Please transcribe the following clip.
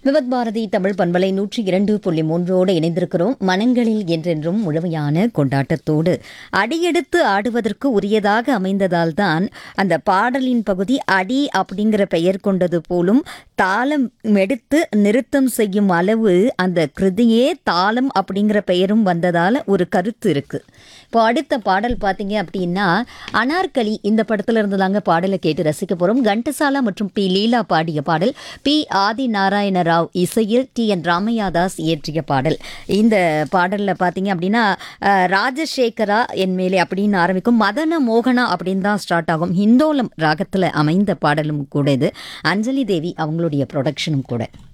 விவத் பாரதி தமிழ் பண்பலை நூற்றி இரண்டு புள்ளி மூன்றோடு இணைந்திருக்கிறோம் மனங்களில் என்றென்றும் முழுமையான கொண்டாட்டத்தோடு அடியெடுத்து ஆடுவதற்கு உரியதாக அமைந்ததால் தான் அந்த பாடலின் பகுதி அடி அப்படிங்கிற பெயர் கொண்டது போலும் தாளம் எடுத்து நிறுத்தம் செய்யும் அளவு அந்த கிருதியே தாளம் அப்படிங்கிற பெயரும் வந்ததால ஒரு கருத்து இருக்கு இப்போ அடுத்த பாடல் பார்த்தீங்க அப்படின்னா அனார்கலி இந்த படத்துல இருந்து தாங்க பாடலை கேட்டு ரசிக்க போறோம் கண்டசாலா மற்றும் பி லீலா பாடிய பாடல் பி ஆதி நாராயண ராவ் இசையில் டி என் ராமையாதாஸ் இயற்றிய பாடல் இந்த பாடல்ல பார்த்தீங்க அப்படின்னா அஹ், ராஜசேகரா என் மேலே அப்படின்னு ஆரம்பிக்கும் மதன மோகனா அப்படின்னு தான் ஸ்டார்ட் ஆகும் ஹிந்தோலம் ராகத்துல அமைந்த பாடலும் கூட இது அஞ்சலி தேவி அவங்களுடைய ப்ரொடக்ஷனும் கூட